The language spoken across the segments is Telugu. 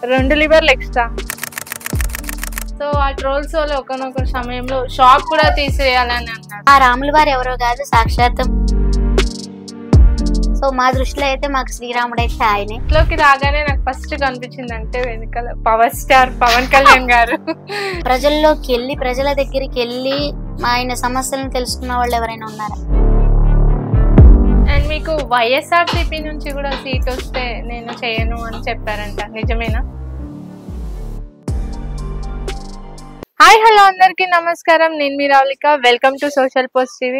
రెండు లివర్లు ఎక్స్ట్రా సో ఆ ట్రోల్స్ వల్ల ఒకనొక సమయంలో షాక్ కూడా తీసేయాలని అన్నారు ఆ రాముల వారు ఎవరో కాదు సాక్షాత్ సో మా దృష్టిలో అయితే మాకు శ్రీరాముడు అయితే ఆయనే ఇంట్లోకి రాగానే నాకు ఫస్ట్ కనిపించింది అంటే వెనకాల పవర్ స్టార్ పవన్ కళ్యాణ్ గారు ప్రజల్లోకి వెళ్ళి ప్రజల దగ్గరికి వెళ్ళి ఆయన సమస్యలను తెలుసుకున్న వాళ్ళు ఎవరైనా ఉన్నారా అండ్ మీకు వైఎస్ఆర్ సిపి నుంచి కూడా సీట్ వస్తే నేను చేయను అని చెప్పారంట నిజమేనా హాయ్ హలో అందరికీ నమస్కారం నేను మీ Ravulika welcome to social post TV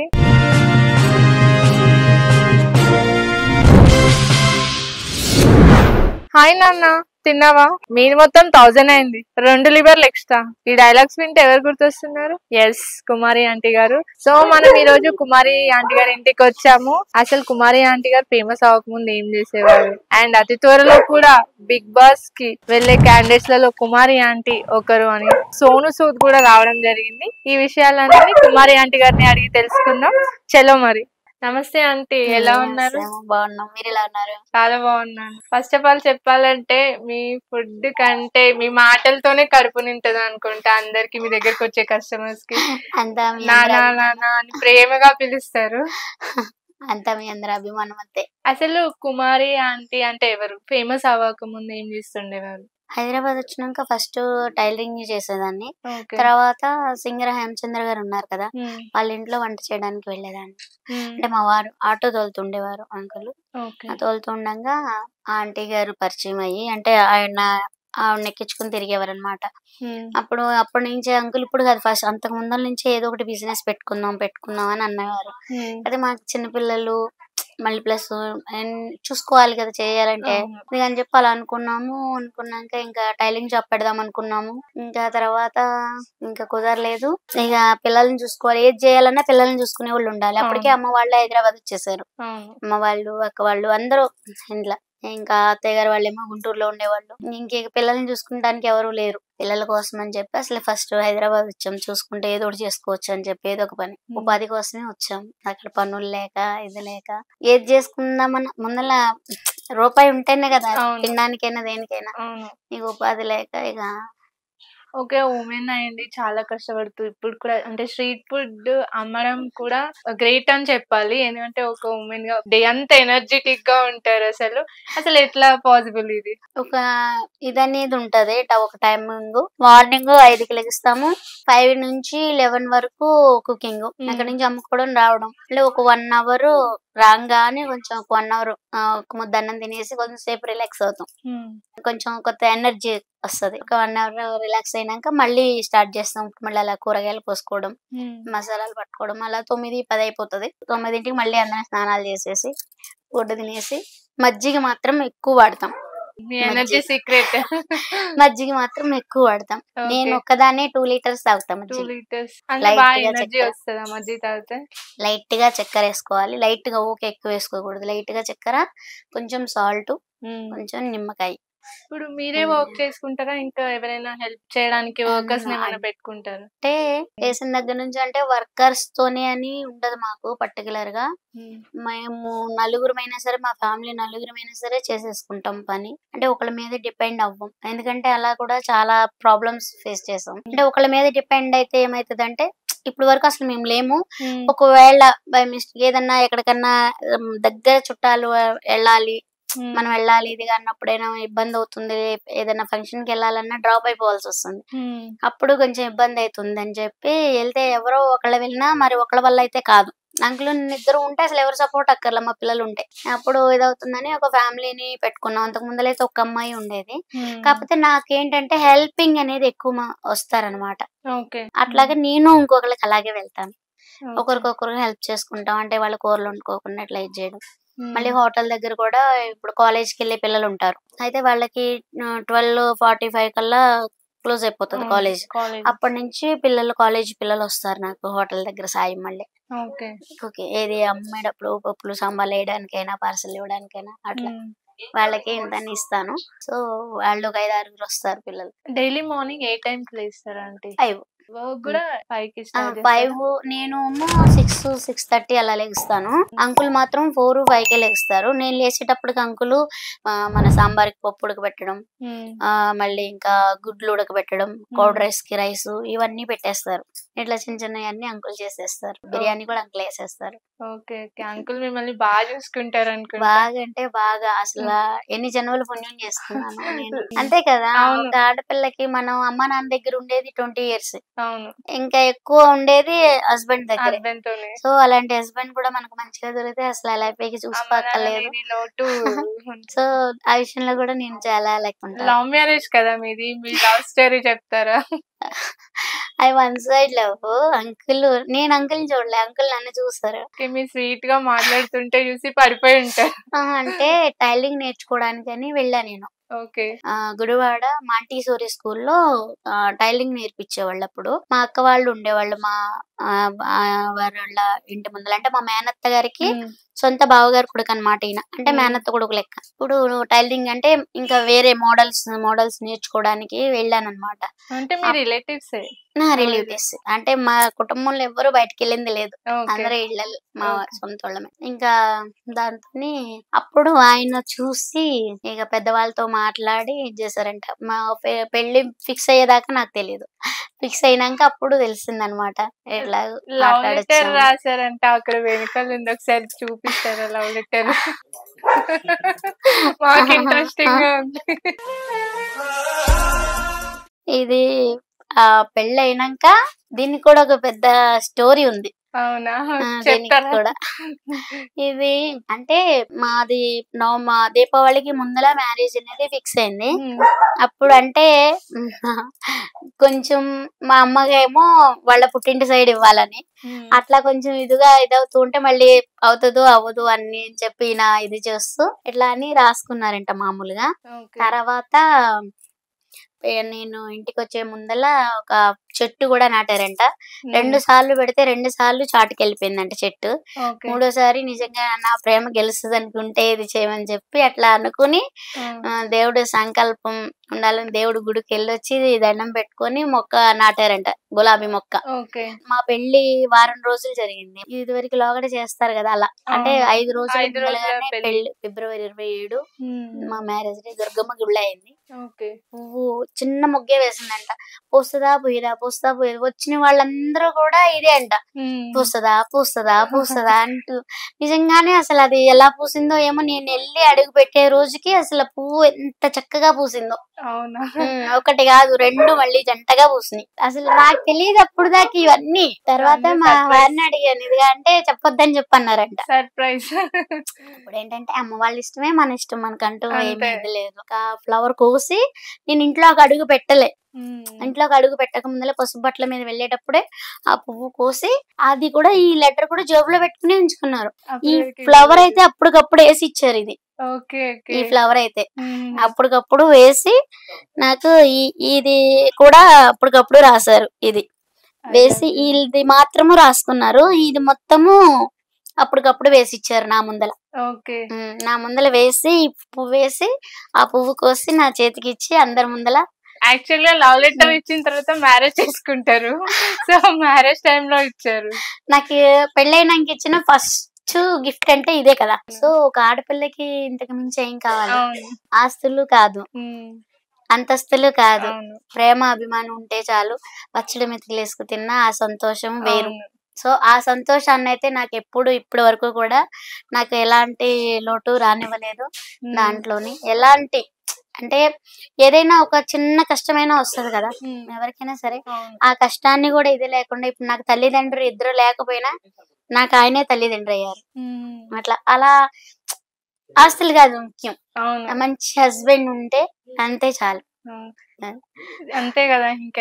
hi నాన్న తిన్నావా మీరు మొత్తం థౌజండ్ అయింది రెండు లివర్లు ఎక్స్ట్రా ఈ డైలాగ్స్ వింటే ఎవరు గుర్తొస్తున్నారు ఎస్ కుమారి ఆంటీ గారు సో మనం ఈ రోజు కుమారి ఆంటీ గారి ఇంటికి వచ్చాము అసలు కుమారి ఆంటీ గారు ఫేమస్ అవ్వకముందు ఏం చేసేవారు అండ్ అతి త్వరలో కూడా బిగ్ బాస్ కి వెళ్లే క్యాండిడేట్స్ లలో కుమారి ఆంటీ ఒకరు అని సోను సూద్ కూడా రావడం జరిగింది ఈ విషయాలన్నీ కుమారి ఆంటీ గారిని అడిగి తెలుసుకుందాం చలో మరి నమస్తే ఆంటీ ఎలా ఉన్నారు బాగున్నాం మీరు ఎలా ఉన్నారు చాలా బాగున్నాను ఫస్ట్ ఆఫ్ ఆల్ చెప్పాలంటే మీ ఫుడ్ కంటే మీ మాటలతోనే కడుపు నింటది అనుకుంటా అందరికి మీ దగ్గరకు వచ్చే కస్టమర్స్ కి అంతా మీ నానా అందరి నానా అని ప్రేమగా పిలుస్తారు అంతా మీ అందరి అభిమానం అంతే అసలు కుమారి ఆంటీ అంటే ఎవరు ఫేమస్ అవ్వక ముందు ఏం చేస్తుండేవారు హైదరాబాద్ వచ్చినాక ఫస్ట్ టైలరింగ్ చేసేదాన్ని ఓకే తర్వాత సింగర్ హేమచంద్ర గారు ఉన్నారు కదా వాళ్ళ ఇంట్లో వంట చేయడానికి వెళ్ళేదాన్ని అంటే మా వారు ఆటో తోలుతుండేవారు అంకుల్ ఓకే ఆ తోలుతుండగా ఆ ఆంటీ గారు పరిచయం అయ్యి అంటే ఆయన ఆవిడని ఎక్కించుకుని తిరిగేవారు అనమాట అప్పుడు అప్పటి నుంచి అంకుల్ ఇప్పుడు కాదు ఫస్ట్ అంతకు ముందర నుంచి ఏదో ఒకటి బిజినెస్ పెట్టుకుందాం పెట్టుకుందాం అని అన్నవారు అదే మాకు చిన్నపిల్లలు మళ్ళీ ప్లస్ చూసుకోవాలి కదా చేయాలంటే అందుకని చెప్పి అలా అనుకున్నాము అనుకున్నాక ఇంకా టైలింగ్ జాబ్ పెడదాం అనుకున్నాము ఇంకా తర్వాత ఇంకా కుదరలేదు ఇక పిల్లల్ని చూసుకోవాలి ఏది చేయాలన్నా పిల్లల్ని చూసుకునే వాళ్ళు ఉండాలి అప్పటికే అమ్మ వాళ్ళు హైదరాబాద్ వచ్చేసారు అమ్మ వాళ్ళు అక్క వాళ్ళు అందరూ ఇంట్లో ఇంకా అత్తయ్య గారు వాళ్ళేమో గుంటూరులో ఉండేవాళ్ళు ఇంక పిల్లల్ని చూసుకుంటానికి ఎవరు లేరు పిల్లల కోసం అని చెప్పి అసలు ఫస్ట్ హైదరాబాద్ వచ్చాం చూసుకుంటే ఏదో ఒకటి చేసుకోవచ్చు అని చెప్పి ఏదో ఒక పని ఉపాధి కోసమే వచ్చాం అక్కడ పనులు లేక ఇది లేక ఏది చేసుకుందామన్న ముందల రూపాయి ఉంటేనే కదా అవును. తినడానికైనా దేనికైనా అవును ఇక ఉపాధి లేక ఇక ఓకే ఉమెన్ అయ్యండి చాలా కష్టపడుతూ ఇప్పుడు కూడా అంటే స్ట్రీట్ ఫుడ్ అమ్మడం కూడా గ్రేట్ అని చెప్పాలి ఎందుకంటే ఒక ఉమెన్ గా డే అంతా ఎనర్జెటిక్ గా ఉంటారు అసలు అసలు ఎట్లా పాసిబుల్ ఇది ఒక ఇది అనేది ఉంటది ట- ఒక టైమింగ్ మార్నింగ్ ఐదుకి లెగిస్తాము ఫైవ్ నుంచి లెవెన్ వరకు కుకింగ్ అక్కడ నుంచి అమ్ముకోవడం రావడం అంటే ఒక వన్ అవర్ రాగానే కొంచెం ఒక వన్ అవర్ ఒక ముద్ద అన్నం తినేసి కొంచెం సేపు రిలాక్స్ అవుతాం కొంచెం కొత్త ఎనర్జీ వస్తది ఒక వన్ అవర్ రిలాక్స్ అయినాక మళ్ళీ స్టార్ట్ చేస్తాం మళ్ళీ అలా కూరగాయలు కోసుకోవడం మసాలాలు పట్టుకోవడం అలా తొమ్మిది పది అయిపోతుంది తొమ్మిదింటికి మళ్ళీ అందరం స్నానాలు చేసేసి ఫుడ్ తినేసి మజ్జిగ మాత్రం ఎక్కువ వాడతాం మీ ఎనర్జీ సీక్రెట్ మజ్జిగ మాత్రం ఎక్కువ వాడతాం నేను ఒక్కదాన్నే టూ లీటర్స్ తాగుతాం టూ మజ్జిగ లీటర్స్ అంటే Light బాగా గా ఎనర్జీ చక్కెర. వస్తుందా మజ్జి తాగితే లైట్ గా చక్కెర వేసుకోవాలి లైట్ గా ఊకే ఎక్కువ వేసుకోకూడదు లైట్ గా చక్కెర కొంచెం సాల్ట్ కొంచెం నిమ్మకాయ ఇప్పుడు మీరే మ్మ్. వర్క్ చేసుకుంటారా ఇంకా ఎవరైనా హెల్ప్ చేయడానికి వర్కర్స్ ఆ, ఏమైనా పెట్టుకుంటారు అంటే వేసిన దగ్గర నుంచి అంటే వర్కర్స్ తోనే అని ఉండదు మాకు పర్టికులర్ గా మేము నలుగురమైనా సరే మా ఫ్యామిలీ నలుగురమైనా సరే చేసేసుకుంటాం పని అంటే ఒకళ్ళ మీద డిపెండ్ అవ్వం ఎందుకంటే అలా కూడా చాలా ప్రాబ్లమ్స్ ఫేస్ చేసాం అంటే ఒకళ్ళ మీద డిపెండ్ అయితే ఏమైతుంది ఇప్పుడు వరకు అసలు మేము లేము ఒకవేళ బై మిస్టేక్ ఏదన్నా ఎక్కడికన్నా ఉమ్, దగ్గర చుట్టాలు వెళ్ళాలి మనం వెళ్ళాలి ఇది అన్నప్పుడైనా ఇబ్బంది అవుతుంది ఏదైనా ఫంక్షన్ కి వెళ్ళాలన్నా డ్రాప్ అయిపోవాల్సి వస్తుంది అప్పుడు కొంచెం ఇబ్బంది అవుతుంది అని చెప్పి వెళ్తే ఎవరో ఒకళ్ళ వెళ్ళినా మరి ఒకళ్ళ వల్ల అయితే కాదు అంకులు ఇద్దరు ఉంటే అసలు ఎవరు సపోర్ట్ అక్కర్లా మా పిల్లలు ఉంటే అప్పుడు ఇదవుతుందని ఒక ఫ్యామిలీని పెట్టుకున్నాం అంతకు ముందలైతే ఒక అమ్మాయి ఉండేది కాకపోతే నాకేంటంటే హెల్పింగ్ అనేది ఎక్కువ మా- వస్తారనమాట ఓకే అట్లాగే నేను ఇంకొకరికి అలాగే వెళ్తాను ఒకరికొకరు హెల్ప్ చేసుకుంటాం అంటే వాళ్ళ కూరలు వండుకోకుండా ఇట్లా ఇది చేయడం మళ్ళీ హోటల్ దగ్గర కూడా ఇప్పుడు కాలేజ్ కి వెళ్ళే పిల్లలు ఉంటారు అయితే వాళ్ళకి ట్వెల్వ్ ఫార్టీ ఫైవ్ కల్లా క్లోజ్ అయిపోతుంది కాలేజ్ కాలేజ్ అప్పటి నుంచి పిల్లలు కాలేజ్ పిల్లలు వస్తారు నాకు హోటల్ దగ్గర సాయం మళ్ళీ ఓకే ఓకే ఏది అమ్మేటప్పుడు పప్పులు సాంబార్లు వేయడానికైనా పార్సల్ ఇవ్వడానికైనా అట్లా వాళ్ళకి ఇంత ఇస్తాను సో వాళ్ళు ఒక ఐదు ఆరుగురు వస్తారు పిల్లలు డైలీ మార్నింగ్ ఏ టైం కి లేస్తారు అంటే ఫైవ్ వర్క్ కూడా ఫైవ్ కి స్టార్ట్ ఫైవ్ నేను సిక్స్ సిక్స్ థర్టీ అలా లెగుస్తాను అంకుల్ మాత్రం ఫోర్ ఫైవ్ కే లెగుస్తారు నేను లేచేటప్పటికి అంకులు ఆ, మన సాంబార్కి పప్పు ఉడకబెట్టడం ఆ మళ్ళీ ఇంకా గుడ్లు ఉడకబెట్టడం కౌడ్ రైస్ కి రైస్ ఇవన్నీ పెట్టేస్తారు ఇట్లా చిన్న చిన్నవి అన్ని అంకుల్ చేసేస్తారు బిర్యానీ కూడా అంకుల్ వేసేస్తారు ఓకే ఓకే అంకుల్ మిమ్మల్ని బాగా చూసుకుంటారు అనుకుంటా బాగా అంటే బాగా అసలు ఎన్ని జన్మలు పుణ్యం చేసుకున్నాను నేను అంతే కదా అవును. ఒక ఆడపిల్లకి మనం అమ్మ నాన్న దగ్గర ఉండేది ట్వంటీ ఇయర్స్ అవును ఇంకా ఎక్కువ ఉండేది హస్బెండ్ దగ్గర హస్బెండ్ తోనే సో అలాంటి హస్బెండ్ కూడా మనకు మంచిగా దొరికితే అసలు ఆ లైఫ్ పైకి అమ్మ చూసుకోక్కర్లేదు నాన్న లేని లోటు సో ఆ విషయంలో కూడా నేను చాలా లైక్ ఉంటాను లవ్ మ్యారేజ్ కదా మీది మీ లవ్ స్టోరీ చెప్తారా I one side love uncle నేను అంకుల్ చూడలే అంకుల్ నన్ను చూసారు ఓకే, మీరు స్వీట్ గా మాట్లాడుతుంటే చూసి పడిపోయి ఉంటారు ఆ, అంటే టైలింగ్ నేర్చుకోవడానికి అని వెళ్ళా నేను ఓకే ఆ, గుడివాడ మాంటీసోరి స్కూల్లో టైలింగ్ నేర్పించేవాళ్ళు అప్పుడు మా అక్క వాళ్ళు ఉండేవాళ్ళు మా ఆ, ఆ, వాళ్ళ ఇంటి ముందర అంటే మా మేనత్త గారికి సొంత బావగారు కొడుకు అనమాట ఈయన అంటే మ్మ్. మేనత్త కొడుకు లెక్క ఇప్పుడు టైలింగ్ అంటే ఇంకా వేరే మోడల్స్ మోడల్స్ నేర్చుకోవడానికి వెళ్ళాను అనమాట అంటే మీ రిలేటివ్స్ నా రిలేటివ్స్ అంటే మా కుటుంబంలో ఎవ్వరు బయటకు వెళ్ళింది లేదు ఓకే అందరూ ఇళ్ళలు మా Okay. సొంత వాళ్ళమే ఇంకా దాంతో అప్పుడు ఆయన చూసి ఇక పెద్దవాళ్ళతో మాట్లాడి ఇది చేశారంట మా పె- పెళ్లి ఫిక్స్ అయ్యేదాకా నాకు తెలియదు ఫిక్స్ అయినాక అప్పుడు తెలిసిందనమాట ఎట్లా లవ్ లెటర్ మాట్లాడొచ్చు రాశారంట అక్కడ వెనుకలు ఉంది ఒకసారి చూపిస్తారా లవ్ లెటర్ మాకు ఇంట్రెస్టింగ్ గా ఉంది ఇది ఆ పెళ్లి అయినాక దీనికి కూడా ఒక పెద్ద స్టోరీ ఉంది అవునా ఆ, దీనికి చెప్తారా కూడా ఇది అంటే మాది నవ మా దీపావళికి ముందల మ్యారేజ్ అనేది ఫిక్స్ అయింది ఉమ్, అప్పుడు అంటే కొంచెం మా అమ్మగేమో వాళ్ళ పుట్టింటి సైడ్ ఇవ్వాలని ఉమ్, అట్లా కొంచెం ఇదిగా ఇదవుతూ ఉంటే మళ్ళీ అవుతుందో అవ్వదు అని చెప్పి నా ఇది చేస్తూ ఇట్లా అని రాసుకున్నారంట మామూలుగా ఓకే. తర్వాత ఏ- నేను ఇంటికి వచ్చే ముందల ఒక చెట్టు కూడా నాటారంట ఉమ్, రెండు సార్లు పెడితే రెండు సార్లు చాటుకి వెళ్ళిపోయిందంట చెట్టు ఓకే. మూడోసారి నిజంగా నా ప్రేమ గెలుస్తుంది అనుకుంటే ఇది చేయమని చెప్పి అట్లా అనుకుని ఉమ్, ఆ, దేవుడు సంకల్పం ఉండాలని దేవుడు గుడికి వెళ్ళొచ్చి దండం పెట్టుకొని మొక్క నాటారంట గులాబీ మొక్క ఓకే మా పెళ్లి వారం రోజులు జరిగింది ఇది వరకు లోగడ చేస్తారు కదా అలా అంటే అవును. ఐదు రోజులు ఐదు రోజుల ముందరగానే పెళ్లి. పెళ్లి ఫిబ్రవరి ఇరవై ఏడు ఉమ్, మా మ్యారేజ్ డే దుర్గమ్మ గుళ్ళ అయింది ఓకే పువ్వు చిన్న మొగ్గే వేసిందంట పూస్తుందా పోయిదా పూస్తుందా పోయేదా వచ్చిన వాళ్ళందరూ కూడా ఇదే అంట ఉమ్, పూస్తుందా పూస్తుందా పూస్తుందా అంటూ నిజంగానే అసలు అది ఎలా పూసిందో ఏమో నేను వెళ్ళి అడుగు పెట్టే రోజుకి అసలు పువ్వు ఎంత చక్కగా పూసిందో అవునా ఉమ్, ఒకటి కాదు రెండు మళ్ళీ జంటగా పూసినాయి అసలు నాకు తెలియదు అప్పుడు దాకా ఇవన్నీ తర్వాత ఇవన్నీ మా surprise. వారిని అడిగాను ఇదిగా అంటే చెప్పొద్దని చెప్పన్నారంట సర్ప్రైజ్ ఇప్పుడు ఏంటంటే అమ్మ వాళ్ళ ఇష్టమే మన ఇష్టం మనకంటూ ఏమీ అంతే. ఇది లేదు ఒక ఫ్లవర్ కోసి నేను ఇంట్లో ఒక అడుగు పెట్టలే ఇంట్లోకి అడుగు పెట్టక ముందలే పసుపు బట్టల మీద వెళ్ళేటప్పుడే ఆ పువ్వు కోసి అది కూడా ఈ లెటర్ కూడా జేబులో పెట్టుకుని ఉంచుకున్నారు ఈ ఫ్లవర్ అయితే అప్పటికప్పుడు వేసి ఇచ్చారు ఇది ఓకే ఓకే ఈ ఫ్లవర్ అయితే ఉమ్, అప్పటికప్పుడు వేసి నాకు ఈ ఇది కూడా అప్పటికప్పుడు రాశారు ఇది వేసి ఇది మాత్రము రాసుకున్నారు ఇది మొత్తము అప్పటికప్పుడు వేసి ఇచ్చారు నా ముందల ఓకే ఉమ్, నా ముందల వేసి ఈ పువ్వు వేసి ఆ పువ్వు కోసి నా చేతికి ఇచ్చి అందరి ముందల యాక్చువల్ గా లవ్ లెటర్ ఇచ్చిన తర్వాత మ్యారేజ్ చేసుకుంటారు సో మ్యారేజ్ టైమ్ లో ఇచ్చారు నాకు పెళ్ళైనాక ఇచ్చిన ఫస్ట్ గిఫ్ట్ అంటే ఇదే కదా సో ఒక ఆడపిల్లకి ఇంతకు మించి ఏం కావాలి అవును ఆస్తులు కాదు ఉమ్, అంతస్తులు కాదు అవును ప్రేమ అభిమానం ఉంటే చాలు పచ్చడి మెతుకులేసుకు తిన్న ఆ సంతోషం వేరు అవును. సో ఆ సంతోషాన్ని అయితే నాకు ఎప్పుడు ఇప్పటి వరకు కూడా నాకు ఎలాంటి లోటు రానివ్వలేదు ఉమ్, దాంట్లోని ఎలాంటి అంటే ఏదైనా ఒక చిన్న కష్టమైనా వస్తది కదా ఉమ్, ఎవరికైనా సరే అవును ఆ కష్టాన్ని కూడా ఇది లేకుండా ఇప్పుడు నాకు తల్లిదండ్రులు ఇద్దరు లేకపోయినా నాకు ఆయనే తల్లిదండ్రి అయ్యారు ఉమ్, అట్లా అలా ఆస్తులు కాదు ముఖ్యం అవును ఆ మంచి హస్బెండ్ ఉంటే అంతే చాలు అవును. అంతే కదా ఇంకా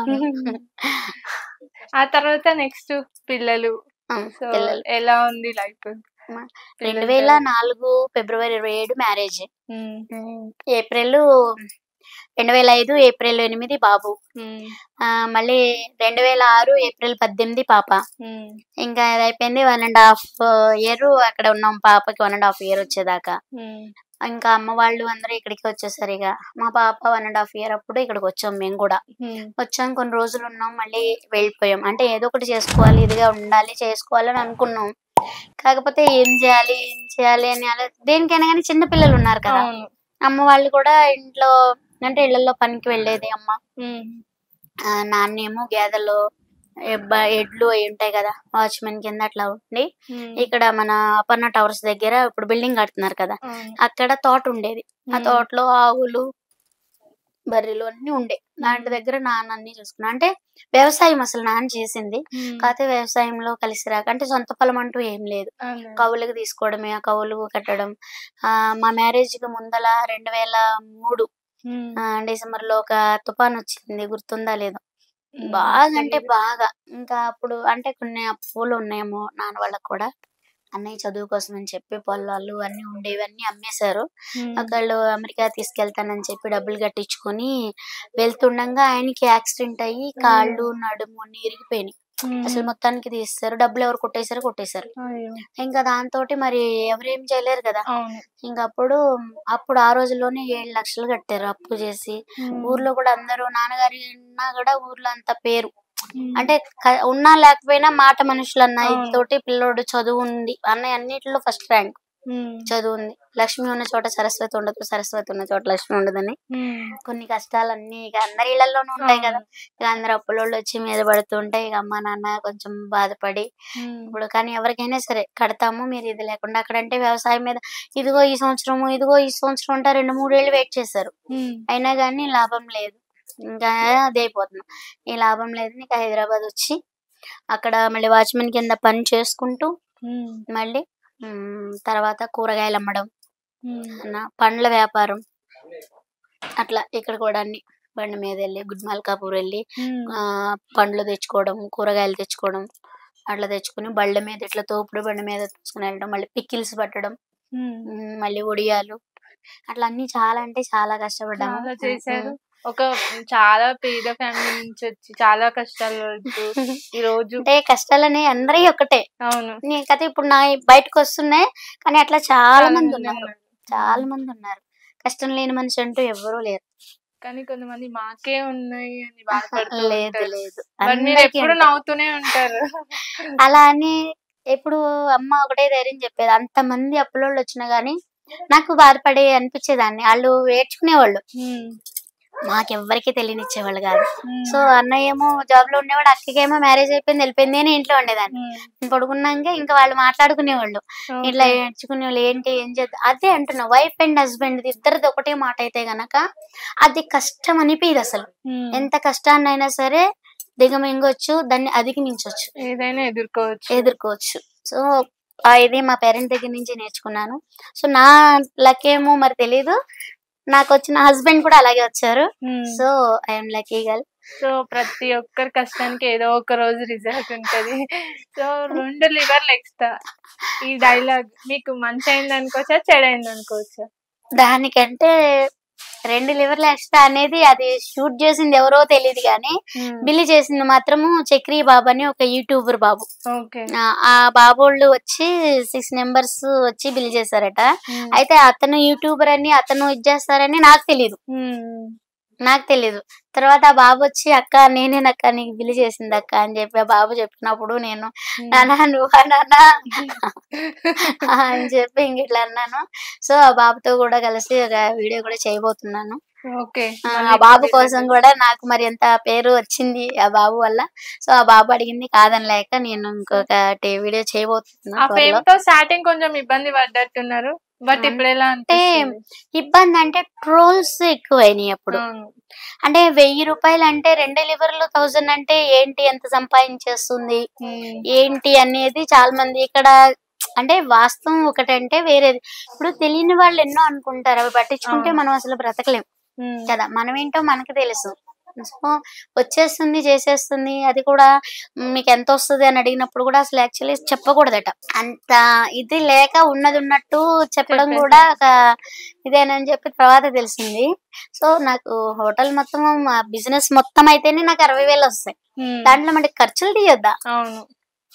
ఆ తర్వాత నెక్స్ట్ పిల్లలు ఆ, సో పిల్లలు ఎలా ఉంది లైఫ్ రెండు వేల నాలుగు ఫిబ్రవరి ఇరవై ఏడు మ్యారేజ్ ఏప్రిల్ రెండు వేల ఐదు ఏప్రిల్ ఎనిమిది బాబు ఆ, మళ్ళీ రెండు వేల ఆరు ఏప్రిల్ పద్దెనిమిది పాప ఇంకా అది అయిపోయింది వన్ అండ్ హాఫ్ ఇయర్ అక్కడ ఉన్నాం పాపకి వన్ అండ్ హాఫ్ ఇయర్ వచ్చేదాకా ఇంకా అమ్మ వాళ్ళు అందరూ ఇక్కడికి వచ్చేసారు ఇక మా పాప వన్ అండ్ హాఫ్ ఇయర్ అప్పుడు ఇక్కడికి వచ్చాం మేము కూడా వచ్చాం కొన్ని రోజులు ఉన్నాం మళ్ళీ వెళ్ళిపోయాం అంటే ఏదో ఒకటి చేసుకోవాలి ఇదిగా ఉండాలి చేసుకోవాలి అని అనుకున్నాం కాకపోతే ఏం చేయాలి ఏం చేయాలి అని అలా దేనికైనా కానీ చిన్న పిల్లలు ఉన్నారు కదా అవును అమ్మ వాళ్ళు కూడా ఇంట్లో అంటే ఇళ్లలో పనికి వెళ్ళేది అమ్మ ఉమ్. ఆ, నాన్నేమో గేదెలు ఎబ్బ- ఎడ్లు అవి ఉంటాయి కదా వాచ్మెన్ కింద అట్లా ఉండి ఉమ్. ఇక్కడ మన అపర్ణ టవర్స్ దగ్గర ఇప్పుడు బిల్డింగ్ కడుతున్నారు కదా అవును. అక్కడ తోట ఉండేది ఆ ఉమ్. తోటలో ఆవులు బర్రెలు అన్ని ఉండే దాంట్ దగ్గర నాన్న అన్ని చూసుకున్నా అంటే వ్యవసాయం అసలు నాన్న చేసింది ఉమ్. కాకపోతే వ్యవసాయంలో కలిసి రాక అంటే సొంత పొలం అంటూ ఏం లేదు అవును. కవులకు తీసుకోవడమే ఆ కవులు కట్టడం ఆ మా మ్యారేజ్ కి ముందల రెండు వేల మూడు ఉమ్. ఆ, డిసెంబర్ లో ఒక తుఫాన్ వచ్చింది గుర్తుందా లేదో ఉమ్. బాగా అంటే తెలీదు. బాగా ఇంకా అప్పుడు అంటే కొన్ని అప్పులు ఉన్నాయేమో నాన్న వాళ్ళకి కూడా అన్నయ్య చదువు కోసం అని చెప్పి పొలాలు అన్ని ఉండేవి అన్ని అమ్మేశారు ఉమ్. ఒకళ్ళు అమెరికా తీసుకెళ్తానని చెప్పి డబ్బులు కట్టించుకొని వెళ్తుండగా ఆయనకి యాక్సిడెంట్ అయ్యి కాళ్ళు నడుము అన్ని ఇరిగిపోయినాయి ఉమ్. అసలు మొత్తానికి తీస్తారు డబ్బులు ఎవరు కొట్టేశారు కొట్టేశారు అయ్యో. ఇంకా దాంతో మరి ఎవరేం చేయలేరు కదా అవును ఇంకా అప్పుడు అప్పుడు ఆ రోజుల్లోనే ఏడు లక్షలు కట్టారు అప్పు చేసి ఉమ్. ఊర్లో కూడా అందరూ నాన్నగారి ఉన్నా కూడా ఊర్లో అంత పేరు ఉమ్. అంటే క- ఉన్నా లేకపోయినా మాట మనుషులు అన్న అవును. తోటి పిల్లోడు చదువు ఉంది అన్నయ్య అన్నిటిలో ఫస్ట్ ర్యాంక్ ఉమ్. చదువు ఉంది లక్ష్మి ఉన్న చోట సరస్వతి ఉండదు సరస్వతి ఉన్న చోట లక్ష్మి ఉండదని ఉమ్. కొన్ని కష్టాలన్నీ ఇక అందరి ఇళ్లలోనూ ఉంటాయి కదా అవును. ఇక అందరు అప్పులోళ్ళు వచ్చి మీద పడుతుంటే ఇక అమ్మ నాన్న కొంచెం బాధపడి ఉమ్. ఇప్పుడు కానీ ఎవరికైనా సరే కడతాము మీరు ఇది లేకుండా అక్కడంటే వ్యవసాయం మీద ఇదిగో ఈ సంవత్సరము ఇదిగో ఈ సంవత్సరం అంటే రెండు మూడేళ్లు వెయిట్ చేశారు ఉమ్. అయినా కానీ లాభం లేదు ఇంకా అదే అయిపోతున్నాం ఈ లాభం లేదు ఇంకా హైదరాబాద్ వచ్చి అక్కడ మళ్ళీ వాచ్మెన్ కింద పని చేసుకుంటూ ఉమ్. మళ్ళీ ఉమ్, తర్వాత కూరగాయలు అమ్మడం ఉమ్. అన్న పండ్ల వ్యాపారం అట్లా ఇక్కడ కూడా అన్ని బండి మీద వెళ్ళి గుడ్ మల్కాపూర్ వెళ్ళి ఉమ్. ఆ పండ్లు తెచ్చుకోవడం కూరగాయలు తెచ్చుకోవడం అట్లా తెచ్చుకుని బళ్ళ మీద ఇట్లా తోపుడు బండి మీద తీసుకుని వెళ్ళడం మళ్ళీ పిక్కిల్స్ పట్టడం ఉమ్. ఉమ్, మళ్ళీ ఒడియాలు అట్లా అన్ని చాలా అంటే చాలా కష్టపడ్డాము చాలా చేశారు ఒక చాలా పేద ఫ్యామిలీ నుంచి వచ్చి చాలా కష్టాలు పడుతూ ఈ రోజు అంటే కష్టాలని అందరి ఒకటే అవును నీకైతే ఇప్పుడు నా బయటకు వస్తున్నాయి కానీ అట్లా చాలా మంది మంది ఉన్నారు ఉన్నారు. చాలా మంది ఉన్నారు కష్టం లేని మనిషి అంటూ ఎవరూ లేరు కానీ కొంతమంది మాకే ఉన్నాయి అని బాధపడుతూ లేదు ఉంటారు. లేదు మరి మీరు అందరికీ ఎప్పుడు ఉంటాయి. నవ్వుతూనే ఉంటారు అలా అని ఎప్పుడు అమ్మ ఒకటే ధైర్యం చెప్పేది అంత మంది అప్పులోళ్ళు వచ్చినా గానీ నాకు బాధపడే అనిపించేదాన్ని వాళ్ళు ఏడ్చుకునేవాళ్ళు ఉమ్. మాకెవ్వరికి తెలియనిచ్చేవాళ్ళు కాదు ఉమ్. సో అన్నయ్య ఏమో జాబ్ లో ఉండేవాడు అక్కకేమో మ్యారేజ్ అయిపోయింది వెళ్ళిపోయింది నేను ఇంట్లో ఉండేదాన్ని ఉమ్. నేను పడుకున్నాక ఇంకా వాళ్ళు మాట్లాడుకునేవాళ్ళు ఓకే. ఇట్లా ఏడ్చుకునే వాళ్ళు ఏంటి ఏం చేద్దాం అదే అంటున్నా వైఫ్ అండ్ హస్బెండ్ ఇద్దరిది ఒకటే మాట అయితే గనక అది కష్టం అనిపించదు అసలు ఉమ్. ఎంత కష్టాన్నైనా సరే దిగమింగొచ్చు దాన్ని అధిగమించవచ్చు ఏదైనా ఎదుర్కోవచ్చు ఎదుర్కోవచ్చు సో ఆ ఇది మా పేరెంట్ దగ్గర నుంచి నేర్చుకున్నాను సో నా లకేమో మరి తెలీదు నాకు వచ్చిన హస్బెండ్ కూడా అలాగే వచ్చారు um. So I'm lucky girl so ప్రతి ఒక్కరి కష్టానికి ఏదో ఒక రోజు రిజల్ట్ ఉంటది సో రెండు లివర్లు ఎక్స్ట్రా ఈ డైలాగ్ మీకు మంచి అయింది అనుకోవచ్చా చెడు అయింది అనుకోవచ్చా దానికంటే రెండు లివర్లు ఎక్స్ట్రా అనేది అది షూట్ చేసింది ఎవరో తెలియదు కానీ బిల్లి చేసింది మాత్రము చక్రీ బాబు అని ఒక యూట్యూబర్ బాబు ఓకే ఆ, ఆ బాబోళ్ళు వచ్చి సిక్స్ నెంబర్స్ వచ్చి బిల్ చేశారట అయితే అతను యూట్యూబర్ అని అతను ఇది చేస్తారని నాకు తెలియదు నాకు తెలీదు తర్వాత ఆ బాబు వచ్చి అక్క నేనేనక్క నీకు బిల్లు చేసింది అక్క అని చెప్పి ఆ బాబు చెప్పినప్పుడు నేను నానా నువ్వా నానా అని చెప్పి ఇంక ఇట్లా అన్నాను సో ఆ బాబుతో కూడా కలిసి ఒక వీడియో కూడా చేయబోతున్నాను ఓకే ఆ, ఆ బాబు కోసం కూడా నాకు మరి ఎంత పేరు వచ్చింది ఆ బాబు వల్ల సో ఆ బాబు అడిగింది కాదని లేక నేను ఇంకొకటి వీడియో చేయబోతున్నా ఆ త్వరలో. ఫేమ్ తో స్టార్టింగ్ కొంచెం ఇబ్బంది పడ్డట్టున్నారు బట్ ఆ. ఇప్పుడు ఎలా అంటే అనిపిస్తుంది ఇబ్బంది అంటే ట్రోల్స్ ఎక్కువైనాయి అప్పుడు అవును. అంటే వెయ్యి రూపాయలు అంటే రెండు లివర్లు థౌజండ్ అంటే ఏంటి ఎంత సంపాదించేస్తుంది ఉమ్. ఏంటి అనేది చాలా మంది ఇక్కడ అంటే వాస్తవం ఒకటంటే వేరేది ఇప్పుడు తెలియని వాళ్ళు ఎన్నో అనుకుంటారు అవి పట్టించుకుంటే అవును. మనం అసలు బ్రతకలేం ఉమ్. కదా మనం ఏంటో మనకి తెలుసు సో వచ్చేస్తుంది చేసేస్తుంది అది కూడా మ్, మీకు ఎంత వస్తుంది అని అడిగినప్పుడు కూడా అసలు యాక్చువల్లీ చెప్పకూడదట అంత ఇది లేక ఉన్నది ఉన్నట్టు చెప్పడం చెప్పేసి. కూడా ఒక ఇదేనని చెప్పి తర్వాత తెలిసింది సో నాకు హోటల్ మొత్తం మా బిజినెస్ మొత్తం అయితేనే నాకు అరవై వేలు వస్తాయి ఉమ్. దాంట్లో మనకి ఖర్చులు తీయొద్దా అవును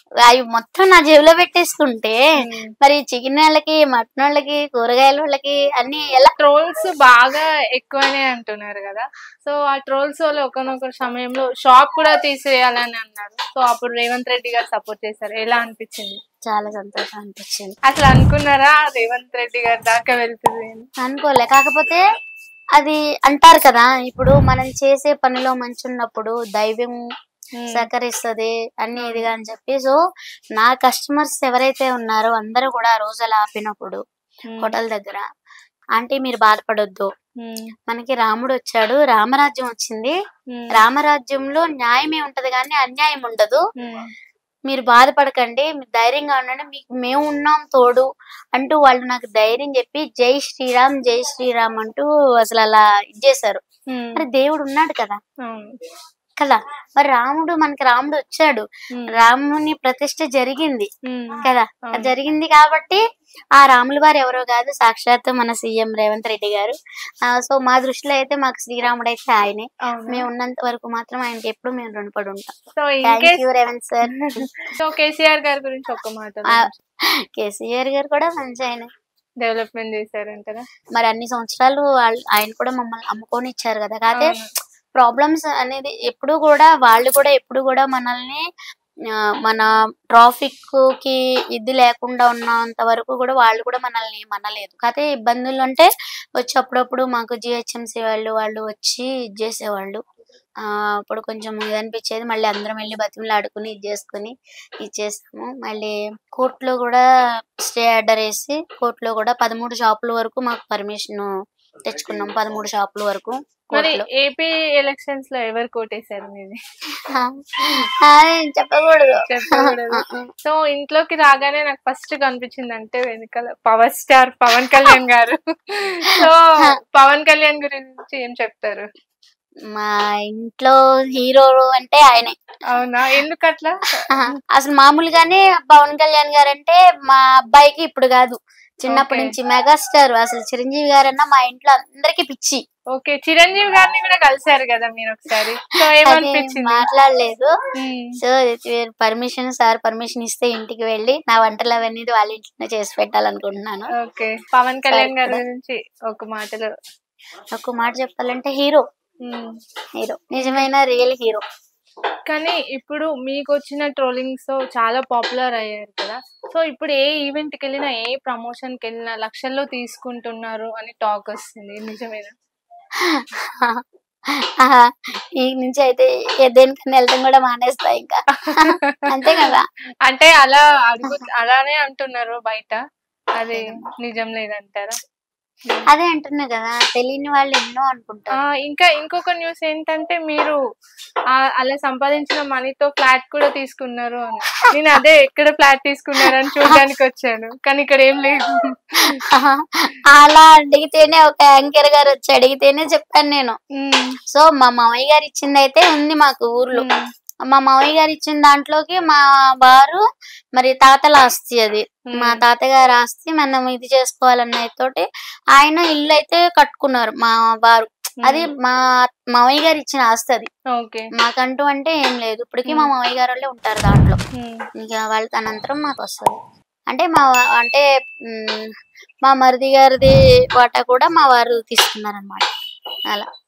అవి మొత్తం నా జేబులో పెట్టేసుకుంటే ఉమ్. మరి చికెన్ వాళ్ళకి మటన్ వాళ్ళకి కూరగాయల వాళ్ళకి అన్ని ఎలా ట్రోల్స్ బాగా ఎక్కువనే అంటున్నారు కదా సో ఆ ట్రోల్స్ వల్ల ఒకనొక సమయంలో షాప్ కూడా తీసేయాలని అన్నారు సో అప్పుడు రేవంత్ రెడ్డి గారు సపోర్ట్ చేశారు ఎలా అనిపించింది చాలా సంతోషం అనిపించింది అసలు అనుకున్నారా రేవంత్ రెడ్డి గారి దాకా వెళ్తుంది అని అనుకోలే కాకపోతే అది అంటారు కదా ఇప్పుడు మనం చేసే పనిలో మంచి ఉన్నప్పుడు దైవం ఉమ్. సహకరిస్తది అన్ని ఇదిగా అని చెప్పి సో నా కస్టమర్స్ ఎవరైతే ఉన్నారో అందరూ కూడా ఆ రోజు అలా ఆపినప్పుడు ఉమ్. హోటల్ దగ్గర ఆంటీ మీరు బాధపడొద్దు ఉమ్. మనకి రాముడు వచ్చాడు రామరాజ్యం వచ్చింది ఉమ్. రామరాజ్యంలో న్యాయమే ఉంటది కానీ అన్యాయం ఉండదు ఉమ్. మీరు బాధపడకండి మీరు ధైర్యంగా ఉండండి మీకు మేము ఉన్నాం తోడు అంటూ వాళ్ళు నాకు ధైర్యం చెప్పి జై శ్రీరామ్ జై శ్రీరామ్ అంటూ అసలు అలా ఇచ్చేసారు ఉమ్. మరి దేవుడు ఉన్నాడు కదా అవును. కదా మరి రాముడు మనకి రాముడు వచ్చాడు ఉమ్. రాముని ప్రతిష్ఠ జరిగింది ఉమ్. కదా అవును. అది జరిగింది కాబట్టి ఆ రాముల వారు ఎవరో కాదు సాక్షాత్ మన సీఎం రేవంత్ రెడ్డి గారు ఆ, సో మా దృష్టిలో అయితే మాకు శ్రీరాముడు అయితే ఆయనే అవును. మేము ఉన్నంత వరకు మాత్రం ఆయనకి ఎప్పుడు మేము రుణపడి ఉంటాం so in thank case you Revanth sir so KCR గారి గురించి ఒక్క మాట ఆ, కేసీఆర్ గారు కూడా మంచి ఆయన డెవలప్మెంట్ చేశారంటారా మరి అన్ని సంవత్సరాలు వాళ్ళు- ఆయన కూడా మమ్మల్ని అమ్ముకొని ఇచ్చారు కదా కాకపోతే అవును. ప్రాబ్లమ్స్ అనేది ఎప్పుడు కూడా వాళ్ళు కూడా ఎప్పుడు కూడా మనల్ని ఆ, మన ట్రాఫిక్ కి ఇది లేకుండా ఉన్నంత వరకు కూడా వాళ్ళు కూడా మనల్ని ఏమనలేదు కాకపోతే ఇబ్బందులు అంటే వచ్చి అప్పుడప్పుడు మాకు జిహెచ్ఎంసీ వాళ్ళు వాళ్ళు వచ్చి ఇది చేసేవాళ్ళు ఆ అప్పుడు కొంచెం ఇది అనిపించేది మళ్ళీ అందరం వెళ్ళి బతిమలు ఆడుకుని ఇది చేసుకుని ఇచ్చేసాము మళ్ళీ కోర్టులో కూడా స్టే ఆర్డర్ వేసి కోర్టులో కూడా పదమూడు షాపుల వరకు మాకు పర్మిషన్ తెచ్చుకున్నాం పదమూడు షాపుల వరకు మరి కోర్టులో ఏపీ ఎలక్షన్స్ లో ఎవరు కోటేశారు మీది అది చెప్పకూడదు చెప్పకూడదు. సో ఇంట్లోకి రాగానే నాకు ఫస్ట్ కనిపించింది అంటే వెనకాల పవర్ స్టార్ పవన్ కళ్యాణ్ గారు సో పవన్ కళ్యాణ్ గురించి ఏం చెప్తారు మా ఇంట్లో హీరో అంటే ఆయనే అవునా ఎందుకు అట్లా అసలు మామూలుగానే పవన్ కళ్యాణ్ గారు అంటే మా అబ్బాయికి ఇప్పుడు కాదు చిన్నప్పటి Okay. నుంచి మెగాస్టార్ అసలు చిరంజీవి గారన్నా మా ఇంట్లో అందరికి పిచ్చి ఓకే చిరంజీవి గారిని కూడా కలిశారు కదా మీరు ఒకసారి సో అది ఏమనిపించింది మాట్లాడలేదు um, so permission sir permission ఇస్తే ఇంటికి వెళ్ళి నా వంటలు అవన్నీ వాళ్ళ ఇంట్లోనే చేసి పెట్టాలనుకుంటున్నాను ఓకే పవన్ కళ్యాణ్ గారి సరే. గురించి ఒక మాటలో ఒక మాట చెప్పాలంటే హీరో ఉమ్. హీరో నిజమైన రియల్ హీరో కానీ ఇప్పుడు మీకు వచ్చిన ట్రోలింగ్స్ తో చాలా పాపులర్ అయ్యారు కదా సో ఇప్పుడు ఏ ఈవెంట్ కి వెళ్ళినా ఏ ప్రమోషన్ కి వెళ్ళినా లక్షల్లో తీసుకుంటున్నారు అని టాక్ వస్తుంది నిజమేనా ఆహా, ఈ నుంచి అయితే ఏ దేనికన్నా వెళ్ళడం కూడా మానేస్తా ఇంకా అంతే కదా అంటే అలా అడుగు అలానే అంటున్నారు బయట అది నిజం లేదంటారా అదే అంటున్నా కదా తెలియని వాళ్ళు ఎన్నో ఆ, అనుకుంటారు ఇంకా ఇంకొక న్యూస్ ఏంటంటే మీరు ఆ, అలా సంపాదించిన మనీతో ఫ్లాట్ కూడా తీసుకున్నారు అని నేను అదే ఎక్కడ ఫ్లాట్ తీసుకున్నారు అని చూడడానికి వచ్చాను కానీ ఇక్కడ ఏం లేదు ఆహా, అలా అడిగితేనే ఒక యాంకర్ గారు వచ్చి అడిగితేనే చెప్పాను నేను ఉమ్, సో మా మామయ్య గారు ఇచ్చింది అయితే ఉంది మాకు ఊర్లో ఉమ్, మా మామయ్య గారు ఇచ్చిన దాంట్లోకి మా వారు మరి తాతల ఆస్తి అది మా ఉమ్, తాతగారు ఆస్తి మనం ఇది చేసుకోవాలన్న తోటి ఆయన ఇల్లు అయితే కట్టుకున్నారు మా వారు అది మా మామయ్య గారు ఇచ్చిన ఆస్తి అది ఓకే మాకంటూ అంటే ఏం లేదు ఇప్పటికీ మా మ్మ్. మామయ్య గారు వాళ్ళే ఉంటారు దాంట్లో ఉమ్, ఇక వాళ్ళ అనంతరం మాకు వస్తుంది అంటే మా వా- అంటే మ్, మా మరిది గారిది వాటా కూడా మా వారు తీసుకున్నారు అనమాట అలా